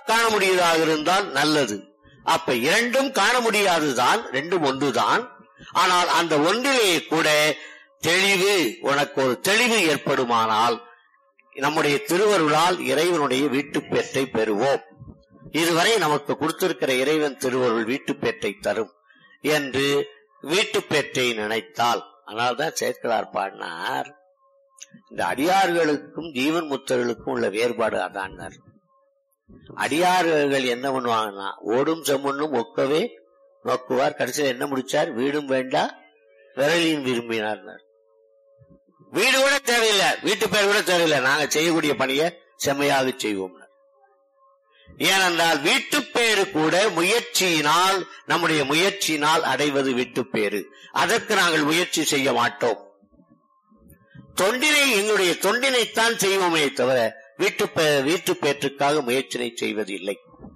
காண முடியதாக இருந்தால் நல்லது அப்ப இரண்டும் காண முடியாதுதான் ரெண்டும் ஒன்றுதான் ஆனால் அந்த ஒன்றிலே கூட தெளிவு உனக்கு ஒரு தெளிவு ஏற்படுமானால் நம்முடைய திருவருளால் இறைவனுடைய வீட்டுப்பேற்றை பெறுவோம் இதுவரை நமக்கு கொடுத்திருக்கிற இறைவன் திருவருள் வீட்டுப்பேற்றை தரும் என்று வீட்டுப்பேற்றை நினைத்தால் அதனால்தான் சேர்க்கிறார் பாடினார் இந்த அடியார்களுக்கும் ஜீவன் முத்தர்களுக்கும் உள்ள வேறுபாடு அதான் அடியார்கள் என்ன பண்ணுவாங்கன்னா ஓடும் செம்மண்ணும் ஒக்கவே நோக்குவார் கடைசியில் என்ன முடிச்சார் வீடும் வேண்டா விரலின் விரும்பினார் வீடு கூட தேவையில்லை வீட்டு பேர் கூட தேவையில்லை நாங்க செய்யக்கூடிய பணியை செம்மையாக செய்வோம் ஏனென்றால் வீட்டுப்பேறு கூட முயற்சியினால் நம்முடைய முயற்சியினால் அடைவது வீட்டுப்பேறு அதற்கு நாங்கள் முயற்சி செய்ய மாட்டோம் தொண்டினை எங்களுடைய தொண்டினைத்தான் செய்வோமே தவிர வீட்டு வீட்டு பேற்றுக்காக முயற்சினை செய்வதில்லை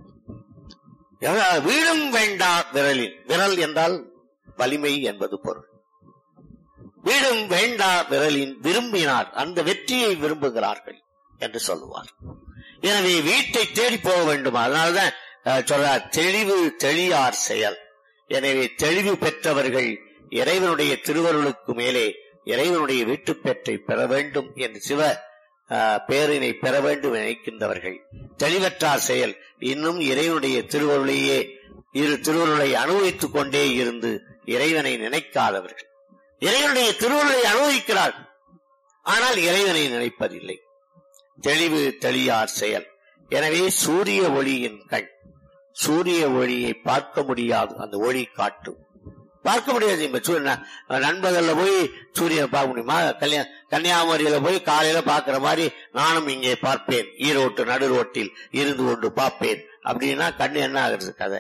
வீடும் வேண்டா விரலில் விரல் என்றால் வலிமை என்பது பொருள் வீடும் வேண்டா விரலின் விரும்பினார் அந்த வெற்றியை விரும்புகிறார்கள் என்று சொல்லுவார் எனவே வீட்டை தேடி போக வேண்டும் அதனால்தான் சொல்றார் தெளிவு தெளியார் செயல் எனவே தெளிவு பெற்றவர்கள் இறைவனுடைய திருவருளுக்கு மேலே இறைவனுடைய வீட்டுப்பேற்றை பெற வேண்டும் என்று சிவ பேரினை பெற வேண்டும் நினைக்கின்றவர்கள் தெளிவற்றார் செயல் இன்னும் இறைவனுடைய திருவருளையே இரு திருவருளை அனுபவித்துக் கொண்டே இருந்து இறைவனை நினைக்காதவர்கள் இறைவனுடைய திருவருளை அனுபவிக்கிறார் ஆனால் இறைவனை நினைப்பதில்லை தெளிவு தெளியார் செயல் எனவே சூரிய ஒளியின் கண் சூரிய ஒளியை பார்க்க முடியாது அந்த ஒளி காட்டும் பார்க்க முடியாது இப்ப நண்பகல்ல போய் சூரியனை பார்க்க முடியுமா கல்யாண கன்னியாகுமரியில போய் காலையில பாக்குற மாதிரி நானும் இங்கே பார்ப்பேன் ஈரோட்டு நடு ரோட்டில் இருந்து கொண்டு பார்ப்பேன் அப்படின்னா கண்ணு என்ன ஆகுறது கதை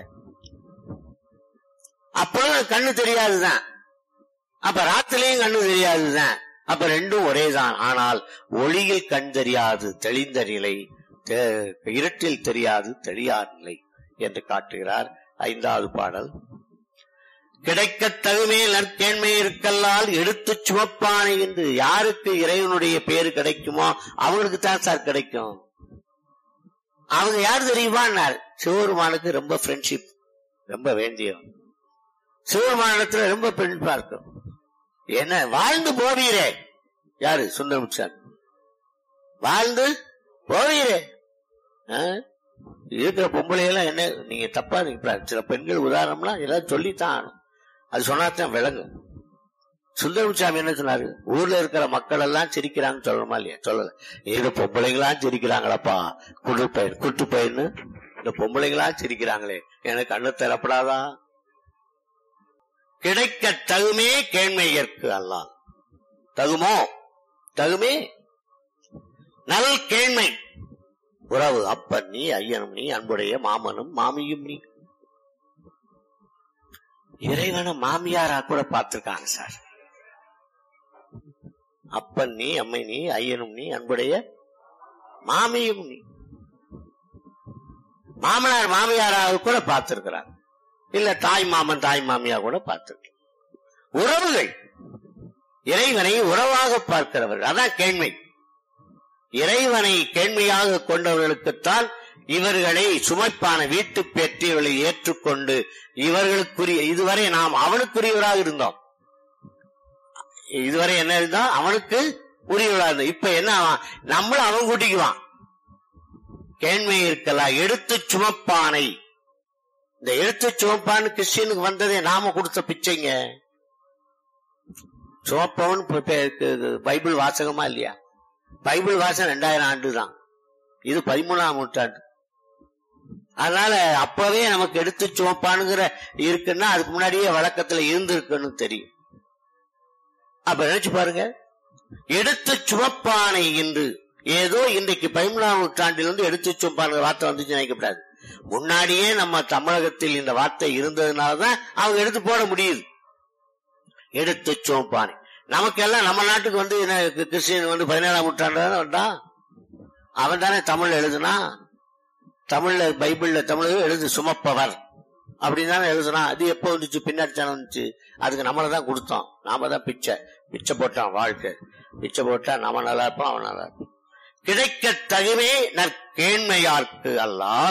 அப்பொழுது கண்ணு தெரியாதுதான் அப்ப ராத்திரிலையும் கண்ணு தெரியாதுதான் அப்ப ரெண்டும் ஒரேதான் ஆனால் ஒளியில் கண் தெரியாது தெளிந்த நிலை இருட்டில் தெரியாது தெரியாத நிலை என்று காட்டுகிறார் ஐந்தாவது பாடல் கிடைக்க தகுமே நற்கேண்மை இருக்கல்லால் எடுத்து சுமப்பானை என்று யாருக்கு இறைவனுடைய பேரு கிடைக்குமோ அவங்களுக்கு தான் சார் கிடைக்கும் அவங்க யார் தெரியுமான்னார் சிவபெருமானுக்கு ரொம்ப ஃப்ரெண்ட்ஷிப் ரொம்ப வேண்டியவன் சிவபெருமானத்துல ரொம்ப ஃப்ரெண்ட்ஷிப்பா இருக்கும் என்ன வாழ்ந்து போவீரே யாரு சுந்தரமுச்சாமி வாழ்ந்து போவீரே இருக்கிற பொம்பளை எல்லாம் என்ன நீங்க தப்பா நீங்க சில பெண்கள் உதாரணம்லாம் எல்லாம் சொல்லித்தான் ஆகணும் அது சொன்னாதான் விளங்கும் சுந்தரமுச்சாமி என்ன சொன்னாரு ஊர்ல இருக்கிற மக்கள் எல்லாம் சிரிக்கிறாங்கன்னு சொல்லணுமா இல்லையா சொல்லல ஏதோ பொம்பளைங்களா சிரிக்கிறாங்களப்பா குடு பயிர் குட்டு பயிர்னு இந்த பொம்பளைங்களா சிரிக்கிறாங்களே எனக்கு கண்ணு தரப்படாதா கிடைக்க தகுமே கேண்மையற்கு அல்லாம் தகுமோ தகுமே நல் கேண்மை உறவு அப்பன் நீ ஐயனும் நீ அன்புடைய மாமனும் மாமியும் நீ இறைவனை மாமியாரா கூட பார்த்திருக்காங்க சார் அப்பன் நீ அம்மை நீ ஐயனும் நீ அன்புடைய மாமியும் நீ மாமனார் மாமியாராக கூட பார்த்திருக்கிறார் இல்ல தாய் மாமன் தாய் மாமியா கூட பார்த்திருக்க உறவுகள் இறைவனை உறவாக பார்க்கிறவர்கள் அதான் கேண்மை இறைவனை கேண்மையாக கொண்டவர்களுக்குத்தான் இவர்களை சுமைப்பான வீட்டு பெற்றியவர்களை ஏற்றுக்கொண்டு இவர்களுக்குரிய இதுவரை நாம் அவனுக்குரியவராக இருந்தோம் இதுவரை என்ன இருந்தோம் அவனுக்கு உரியவராக இருந்தோம் இப்ப என்ன நம்மளும் அவன் கூட்டிக்குவான் கேண்மை இருக்கலாம் எடுத்து சுமப்பானை இந்த எழுத்து சுமப்பான்னு கிறிஸ்டியனுக்கு வந்ததே நாம கொடுத்த பிச்சைங்க சுமப்பவன் பைபிள் வாசகமா இல்லையா பைபிள் வாசம் ரெண்டாயிரம் ஆண்டு தான் இது பதிமூணாம் நூற்றாண்டு அதனால அப்பவே நமக்கு எடுத்து சுமப்பானுங்கிற இருக்குன்னா அதுக்கு முன்னாடியே வழக்கத்துல இருந்திருக்குன்னு தெரியும் அப்ப நினைச்சு பாருங்க எடுத்து சுமப்பானை என்று ஏதோ இன்றைக்கு பதிமூணாம் நூற்றாண்டில் வந்து எடுத்து சுமப்பானுங்கிற வார்த்தை வந்துச்சு நினைக்கப்படாது முன்னாடியே நம்ம தமிழகத்தில் இந்த வார்த்தை இருந்ததுனாலதான் அவங்க எடுத்து போட முடியுது எடுத்து சுமப்பானை நமக்கெல்லாம் நம்ம நாட்டுக்கு வந்து என்ன கிறிஸ்டியன் வந்து பதினேழாம் நூற்றாண்டு வந்தான் அவன் தானே தமிழ் எழுதுனா தமிழ்ல பைபிள்ல தமிழ் எழுது சுமப்பவர் அப்படின்னு தானே எழுதுனா அது எப்போ வந்துச்சு பின்னாடி தானே வந்துச்சு அதுக்கு நம்மள தான் கொடுத்தோம் நாம தான் பிச்சை பிச்சை போட்டான் வாழ்க்கை பிச்சை போட்டா நம்ம நல்லா இருப்போம் அவன் நல்லா இருப்பான் கிடைக்க தகுவே நற்கேண்மையார்க்கு அல்லால்